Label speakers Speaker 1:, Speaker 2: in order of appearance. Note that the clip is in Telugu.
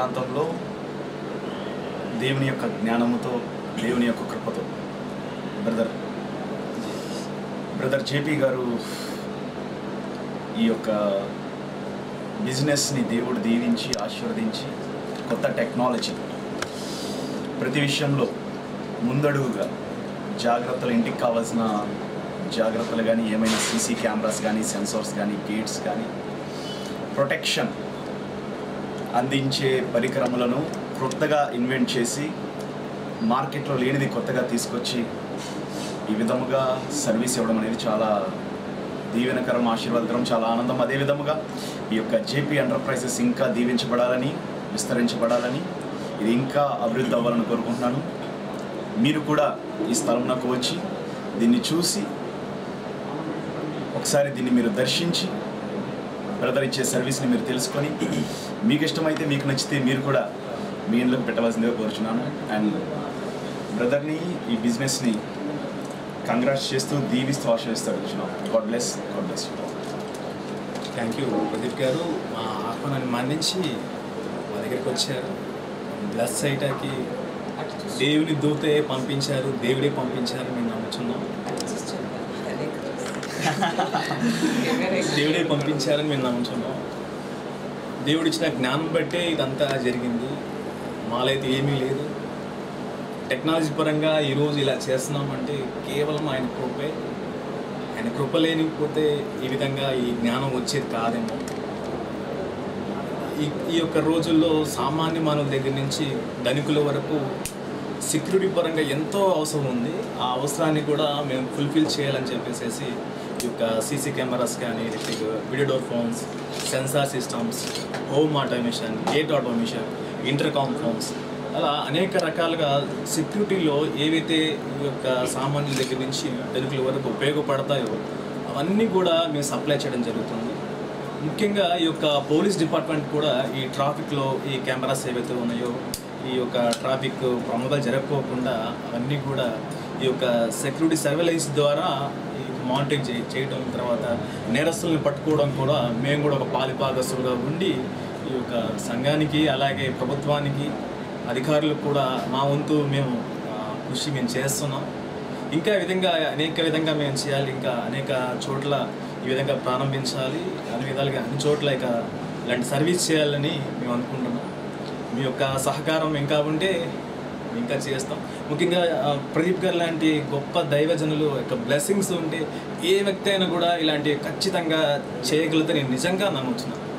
Speaker 1: ప్రాంతంలో దేవుని యొక్క జ్ఞానముతో దేవుని యొక్క కృపతో బ్రదర్ బ్రదర్ జేపీ గారు ఈ యొక్క బిజినెస్ని దేవుడు దీవించి ఆశీర్వదించి కొత్త టెక్నాలజీ ప్రతి విషయంలో ముందడుగుగా జాగ్రత్తలు ఇంటికి కావాల్సిన జాగ్రత్తలు కానీ ఏమైనా సీసీ కెమెరాస్ కానీ సెన్సార్స్ కానీ గేట్స్ కానీ ప్రొటెక్షన్ అందించే పరికరములను కొత్తగా ఇన్వెంట్ చేసి మార్కెట్లో లేనిది కొత్తగా తీసుకొచ్చి ఈ విధముగా సర్వీస్ ఇవ్వడం అనేది చాలా దీవెనకరం ఆశీర్వాదకరం చాలా ఆనందం అదే విధముగా ఈ యొక్క జేపీ ఎంటర్ప్రైజెస్ ఇంకా దీవించబడాలని విస్తరించబడాలని ఇది ఇంకా అభివృద్ధి అవ్వాలని కోరుకుంటున్నాను మీరు కూడా ఈ స్థలంలోకి వచ్చి దీన్ని చూసి ఒకసారి దీన్ని మీరు దర్శించి బ్రదర్ ఇచ్చే సర్వీస్ని మీరు తెలుసుకొని మీకు ఇష్టమైతే మీకు నచ్చితే మీరు కూడా మీ ఇంట్లోకి పెట్టవలసిందిగా కోరుచున్నాను అండ్ బ్రదర్ని ఈ బిజినెస్ని కంగ్రాట్స్ చేస్తూ దీవిస్తూ ఆశ్రయిస్తాడు God bless God bless
Speaker 2: thank you Pradeep గారు మా ఆహ్వానాన్ని మన్నించి మా దగ్గరికి వచ్చారు బ్లస్ చేయటానికి దేవుని దూతే పంపించారు దేవుడే పంపించారు మేము నమ్ముతున్నాం దేవుడే పంపించారని మేము నమ్ముతున్నాం దేవుడు ఇచ్చిన జ్ఞానం బట్టే ఇదంతా జరిగింది మాలైతే ఏమీ లేదు టెక్నాలజీ పరంగా ఈరోజు ఇలా చేస్తున్నామంటే కేవలం ఆయన కృపే ఆయన కృప లేనిపోతే ఈ విధంగా ఈ జ్ఞానం వచ్చేది కాదేమో ఈ ఈ యొక్క రోజుల్లో సామాన్య మానవుల దగ్గర నుంచి ధనికుల వరకు సెక్యూరిటీ పరంగా ఎంతో అవసరం ఉంది ఆ అవసరాన్ని కూడా మేము ఫుల్ఫిల్ చేయాలని చెప్పేసి ఈ యొక్క సీసీ కెమెరాస్ కానీ electric video door phones sensor systems home automation gate automation intercom phones అలా అనేక రకాలుగా సెక్యూరిటీలో ఏవైతే ఈ యొక్క సామాన్యుల దగ్గర నుంచి ధనికుల వరకు ఉపయోగపడతాయో అవన్నీ కూడా మేము సప్లై చేయడం జరుగుతుంది ముఖ్యంగా ఈ యొక్క పోలీస్ డిపార్ట్మెంట్ కూడా ఈ ట్రాఫిక్లో ఈ కెమెరాస్ ఏవైతే ఉన్నాయో ఈ యొక్క ట్రాఫిక్ ప్రమాదాలు జరగకోకుండా అవన్నీ కూడా ఈ యొక్క సెక్యూరిటీ సర్వేలెన్స్ ద్వారా ఈ మానిటరింగ్ చే చేయడం తర్వాత నేరస్తుల్ని పట్టుకోవడం కూడా మేము కూడా ఒక పాలిపాగస్తులుగా ఉండి ఈ యొక్క సంఘానికి అలాగే ప్రభుత్వానికి అధికారులకు కూడా మా వంతు మేము ఆ, కృషి మేము చేస్తున్నాం ఇంకా ఈ విధంగా అనేక విధంగా మేము చేయాలి ఇంకా అనేక చోట్ల ఈ విధంగా ప్రారంభించాలి అన్ని విధాలుగా అన్ని చోట్ల ఇక ఇలాంటి సర్వీస్ చేయాలని మేము అనుకుంటున్నాం మీ యొక్క సహకారం ఇంకా ఉంటే ఇంకా చేస్తాం ముఖ్యంగా ఆ, ప్రదీప్ గారు లాంటి గొప్ప దైవజనులు యొక్క బ్లెస్సింగ్స్ ఉంటే ఏ వ్యక్తి అయినా కూడా ఇలాంటి ఖచ్చితంగా చేయగలిగితే నేను నిజంగా నమ్ముతున్నాను